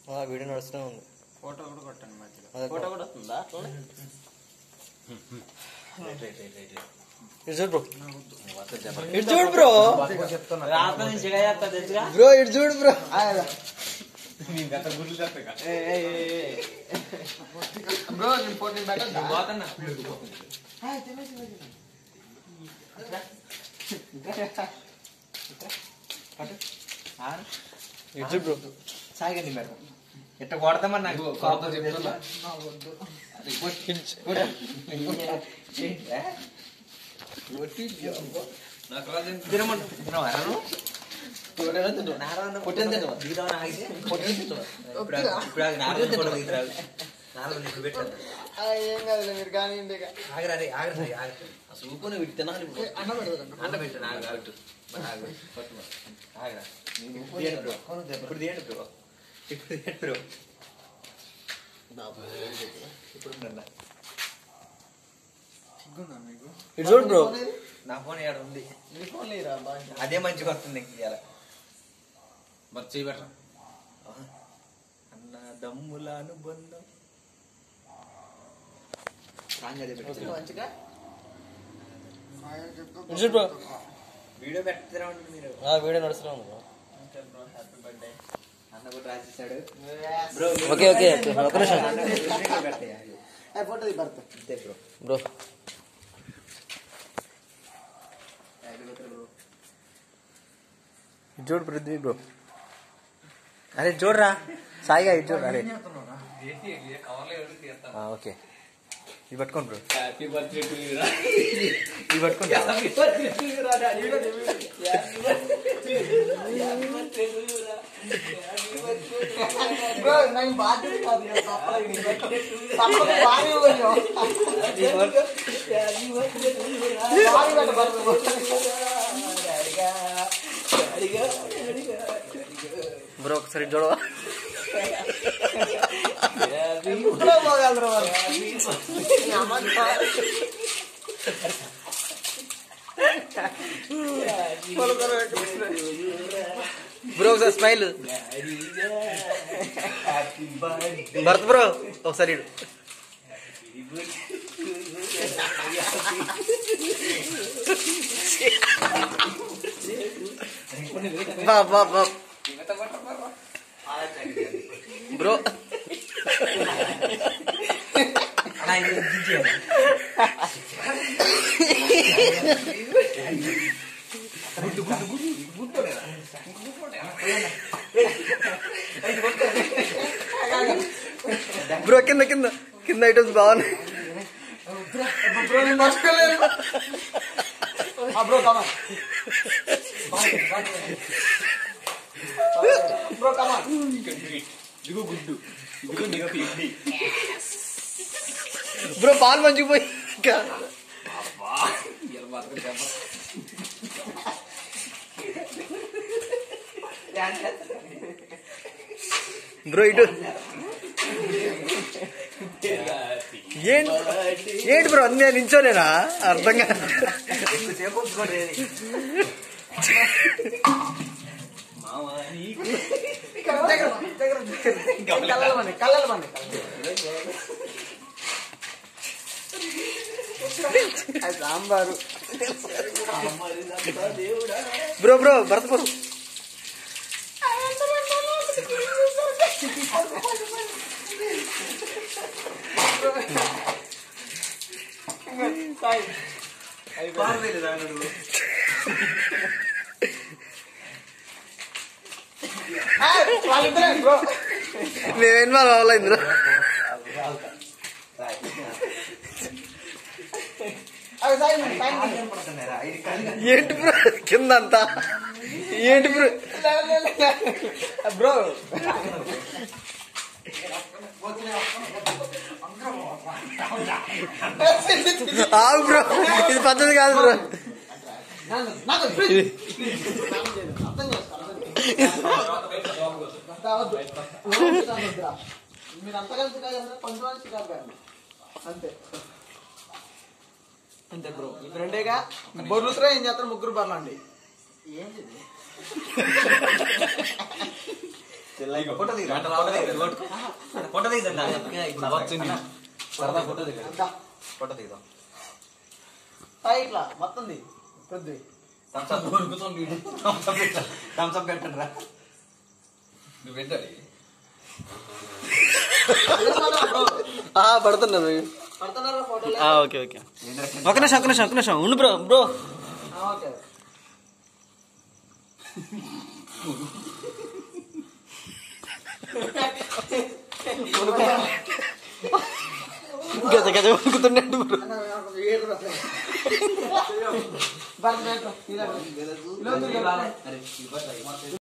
ఆ, వీడియో నడుస్తూనే ఉంది ఫోటో కూడా కొట్టండి మధ్యలో అదే ఫోటో కూడా వస్తుందా అట్లనే ఇటు చూడు బ్రో ఇటు చూడు బ్రో రాత్రి నుంచి చిగా చేస్తా తెలుసుగా బ్రో ఇటు చూడు బ్రో బ్రో నేను ఫోటో పెట్టండి ఇటు చూడు బ్రో సాగండి మేడం ఎట్ట కొడతామని నాకు కోపం చెప్తున్నా తినమంటు తినవా పొట్టేం తినవా ఏం కాదులే మీరు కానీ సూపుని వీటి తినాలి ఇప్పుడు. అన్న పెడతాను అంట పెట్టు నాకు ఆగుతూ మరి ఆగు పట్టు మరి. ఆగురా నీకు ఇప్పుడు తీయండి బ్రో ఇప్పుడు తీయండి బ్రో ఇప్పుడు తీయండి బ్రో ఇప్పుడు ఉండండి. సిగ్గుందా మీకు ఇటు చూడు బ్రో నా ఫోన్ ఏడ ఉంది నీ ఫోన్ లేరా బాగా అదే మంచిగా వస్తుంది నీకు ఇవాళ మరి చేయబెట్టరా అన్న దమ్ముల అనుబంధం సాంగ్ అదే పెట్టు. మంచిగా ఇటు చూడు బ్రో వీడియో పెట్టరా ఉంటుంది మీరు ఆ, వీడియో నడుస్తూనే ఉంది బ్రో హ్యాపీ బర్త్డే అన్న కూడా రాసేసాడు ఓకే ఓకే ఓకే ఒక నిమిషం ఫోటో భర్త అంతే బ్రో బ్రో ఇటు చూడు పృథ్వీ బ్రో అరే చూడరా సాయిగా ఇటు చూడు అరే ఆ, ఓకే ఇది పట్టుకోండి bro happy birthday to you ఇది పట్టుకోండి హ్యాపీ బర్త్డే టు యూ రా బ్రో నాకు బాధ్యత కాదు ఇక తప్పదు. తప్పదు, బాగానే ఇవ్వండి. బాగా పెట్ట భర్త. బ్రో ఒకసారి ఇటు చూడవా ఇప్పుడు పోగలరు వాళ్ళు. ఈ అమ్మాయి కాదు. పొలకలు పెట్టుకుంటున్నారు. బ్రో ఒకసారి స్మైల్ భరత్ బ్రో ఒకసారి ఇడు బా బా బా బ్రో బ్రో కింద కింద కింద ఐటమ్స్ బాగున్నాయి బ్రో నేను మర్చిపోలేను ఆ bro come on bro come on bro పాలు మంచిపోయి ఇంకా బ్రో ఇటు ఏంటి ఏంటి బ్రో అన్నీ నించోనేనా అర్థం కాదు దగ్గర దగ్గర కళ్ళల మంది కళ్ళల మంది అది sambar bro bro Bharat bro వాళ్ళిద్దరే బ్రో మేమేం మా వాళ్ళ ఇందులో అవి సాయి సాయి ఏంటి బ్రో కింద అంతా ఏంటి బ్రో బ్రో ఆగు బ్రో ఇది పద్ధతి కాదు బ్రో నాకు ప్లీజ్ అర్థం చేసుకో మీరు అంత కలిసి కాదు కొంచెం మంది కాదు కానీ అంతే అంతే బ్రో ఈ రెండేగా బొర్లుతురా ఏం చేస్తారు ముగ్గురు బర్లండి ఫోటో దిగు ఫోటో దిగు ఫోటో దిగుదా సరదా ఫోటో దిగు అంతా. ఫోటో దిగుదాం తా ఇట్లా మొత్తం ది కొద్ది థమ్స్ అప్ థమ్స్ అప్ పెట్ట థమ్స్ అప్ పెట్టండి రా నువ్వు పెట్టాలి ఆ, పడుతున్నాను పడుతున్నారా ఫోటోలు ఆ, ఓకే ఓకే ఒక నిమిషం ఒక నిమిషం ఒక నిమిషం ఉండు బ్రో బ్రో ఆ, ఓకే గజ గజ వణుకుతున్నట్టు బ్రో భరత్ భరత్ ఇలా ఇలా